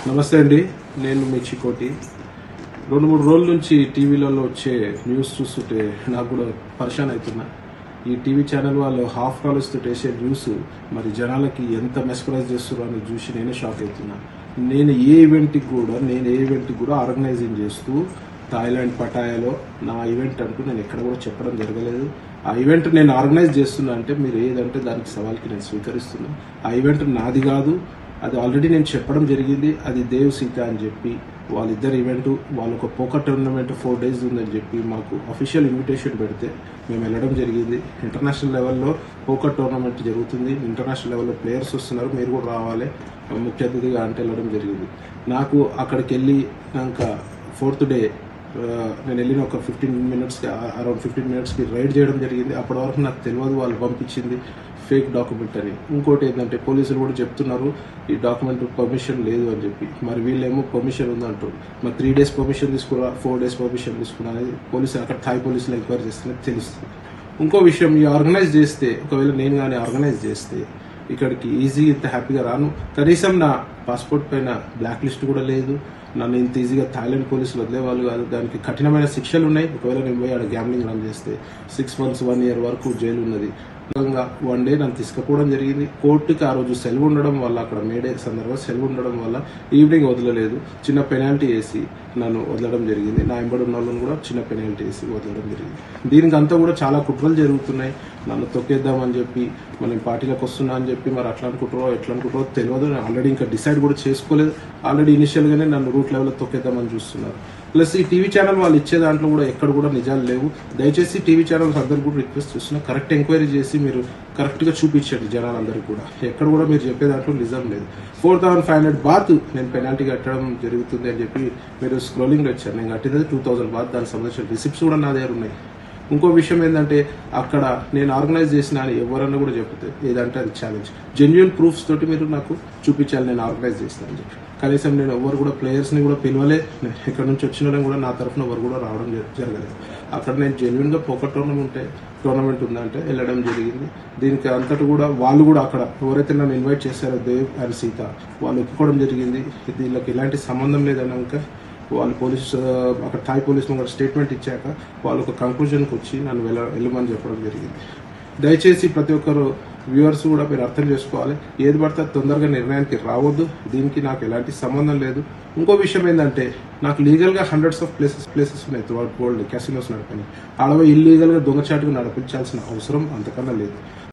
నమస్తే అండి నేను మీ చికోటి రెండు మూడు రోజుల నుంచి టీవీలలో వచ్చే న్యూస్ చూస్తుంటే నాకు కూడా పరిశాన్ అవుతున్నా ఈ టీవీ ఛానల్ వాళ్ళు హాఫ్ కాలేజ్ తోటి వేసే న్యూస్ మరి జనాలకి ఎంత మెస్పరైజ్ చేస్తున్నారో అని చూసి నేనే షాక్ అవుతున్నా నేను ఏ ఈవెంట్కి కూడా నేను ఏ ఈవెంట్కి కూడా ఆర్గనైజింగ్ చేస్తూ థాయిలాండ్ పటాయాలో నా ఈవెంట్ అంటూ నేను ఎక్కడ కూడా చెప్పడం జరగలేదు ఆ ఈవెంట్ నేను ఆర్గనైజ్ చేస్తున్నా అంటే మీరు ఏదంటే దానికి సవాల్కి నేను స్వీకరిస్తున్నా ఆ ఈవెంట్ నాది కాదు అది ఆల్రెడీ నేను చెప్పడం జరిగింది అది దేవ్ సీత అని చెప్పి వాళ్ళిద్దరు ఈవెంట్ వాళ్ళ ఒక పోకర్ టోర్నమెంట్ ఫోర్ డేస్ ఉందని చెప్పి మాకు అఫీషియల్ ఇన్విటేషన్ పెడితే మేము వెళ్ళడం జరిగింది ఇంటర్నేషనల్ లెవెల్లో పోకర్ టోర్నమెంట్ జరుగుతుంది ఇంటర్నేషనల్ లెవెల్లో ప్లేయర్స్ వస్తున్నారు మీరు కూడా రావాలి ముఖ్య అతిథిగా అంటే వెళ్ళడం జరిగింది నాకు అక్కడికి వెళ్ళి ఇంకా ఫోర్త్ డే నేను వెళ్ళిన ఒక ఫిఫ్టీన్ మినిట్స్కి అరౌండ్ ఫిఫ్టీన్ మినిట్స్కి రైడ్ చేయడం జరిగింది అప్పటి వరకు నాకు తెలియదు వాళ్ళు పంపించింది ఫేక్ డాక్యుమెంట్ అని ఇంకోటి ఏంటంటే పోలీసులు కూడా చెప్తున్నారు ఈ డాక్యుమెంట్ పర్మిషన్ లేదు అని చెప్పి మరి వీళ్ళేమో పర్మిషన్ ఉందంటారు మరి త్రీ డేస్ పర్మిషన్ తీసుకురా ఫోర్ డేస్ పర్మిషన్ తీసుకురా అనేది పోలీసులు అక్కడ థాయ్ పోలీసులు ఎంక్వైరీ చేస్తే తెలుస్తుంది ఇంకో విషయం ఈ ఆర్గనైజ్ చేస్తే ఒకవేళ నేను కానీ ఆర్గనైజ్ చేస్తే ఇక్కడికి ఈజీ ఇంత హ్యాపీగా రాను కనీసం నా పాస్పోర్ట్ పైన బ్లాక్ లిస్ట్ కూడా లేదు నన్ను ఇంత ఈజీగా థాయిలాండ్ పోలీసులు వదిలేవాళ్ళు కాదు దానికి కఠినమైన శిక్షలు ఉన్నాయి ఒకవేళ నేను పోయి ఆడ గ్యామ్లింగ్ రన్ చేస్తే సిక్స్ మంత్స్ వన్ ఇయర్ వరకు జైలు ఉన్నది విధంగా వన్ డే నన్ను తీసుకుపోవడం జరిగింది కోర్టుకి ఆ రోజు సెలవు ఉండడం వల్ల అక్కడ మేడే సందర్భంగా సెలవు ఉండడం వల్ల ఈవినింగ్ వదలలేదు చిన్న పెనాల్టీ వేసి నన్ను వదలడం జరిగింది నా ఎంబడి ఉన్న వాళ్ళని కూడా చిన్న పెనాల్టీ వేసి వదలడం జరిగింది దీనికి అంతా కూడా చాలా కుట్రలు జరుగుతున్నాయి నన్ను తొక్కేద్దామని చెప్పి మనం పార్టీలకు వస్తున్నా అని చెప్పి మరి అట్లా అనుకుంటారో ఎట్లా అనుకుంటారో తెలియదు నేను ఆల్రెడీ ఇంకా డిసైడ్ కూడా చేసుకోలేదు ఆల్రెడీ ఇనిషియల్గానే నన్ను రూట్ లెవెల్లో తొక్కేద్దామని చూస్తున్నారు ప్లస్ ఈ టీవీ ఛానల్ వాళ్ళు ఇచ్చే దాంట్లో కూడా ఎక్కడ కూడా నిజాలు లేవు దయచేసి టీవీ ఛానల్స్ అందరు కూడా రిక్వెస్ట్ చేస్తున్నా కరెక్ట్ ఎంక్వైరీ చేసి మీరు కరెక్ట్గా చూపించండి జనాలందరికీ కూడా ఎక్కడ కూడా మీరు చెప్పే దాంట్లో నిజం లేదు four thousand five hundred baht నేను పెనాల్టీ కట్టడం జరుగుతుంది అని చెప్పి మీరు స్క్రోలింగ్ వచ్చారు నేను కట్టినది టూ థౌసండ్ బాత్ దానికి సంబంధించిన రిసిప్ట్స్ కూడా నా దగ్గర ఉన్నాయి ఇంకో విషయం ఏంటంటే అక్కడ నేను ఆర్గనైజ్ చేసిన అని ఎవరన్నా కూడా చెప్తే ఏదంటే అది ఛాలెంజ్ జెన్యున్ ప్రూఫ్స్ తోటి మీరు నాకు చూపించాలి నేను ఆర్గనైజ్ చేసిన అని చెప్పి కనీసం నేను ఎవరు కూడా ప్లేయర్స్ని కూడా పిలవలే ఇక్కడ నుంచి వచ్చిన వాళ్ళని కూడా నా తరఫున ఎవరు కూడా రావడం జర- జరగలేదు అక్కడ నేను జెన్యున్గా పోకర్ టోర్నమెంట్ టోర్నమెంట్ ఉందంటే వెళ్ళడం జరిగింది దీనికి అంతటి కూడా వాళ్ళు కూడా అక్కడ ఎవరైతే నన్ను ఇన్వైట్ చేశారో దేవ్ అండ్ సీత వాళ్ళు ఒప్పుకోవడం జరిగింది వీళ్ళకి ఎలాంటి సంబంధం లేదన్నాక వాళ్ళు పోలీస్ ఆ, అక్కడ థాయ్ పోలీస్ ముంగర స్టేట్మెంట్ ఇచ్చాక వాళ్ళు ఒక కంక్లూజన్కి వచ్చి నన్ను వెళ్ళ వెళ్ళమని చెప్పడం జరిగింది దయచేసి ప్రతి ఒక్కరు వ్యూవర్స్ కూడా మీరు అర్థం చేసుకోవాలి ఏది పడితే అది తొందరగా నిర్ణయానికి రావద్దు దీనికి నాకు ఎలాంటి సంబంధం లేదు ఇంకో విషయం ఏంటంటే నాకు లీగల్గా హండ్రెడ్స్ ఆఫ్ ప్లేసెస్ ప్లేసెస్ ఉన్నాయి త్రూఅవుట్ వరల్డ్ క్యాసినోస్ నడపని ఆడవ ఇల్లీగల్గా దొంగచాటుగా నడిపించాల్సిన అవసరం అంతకన్నా లేదు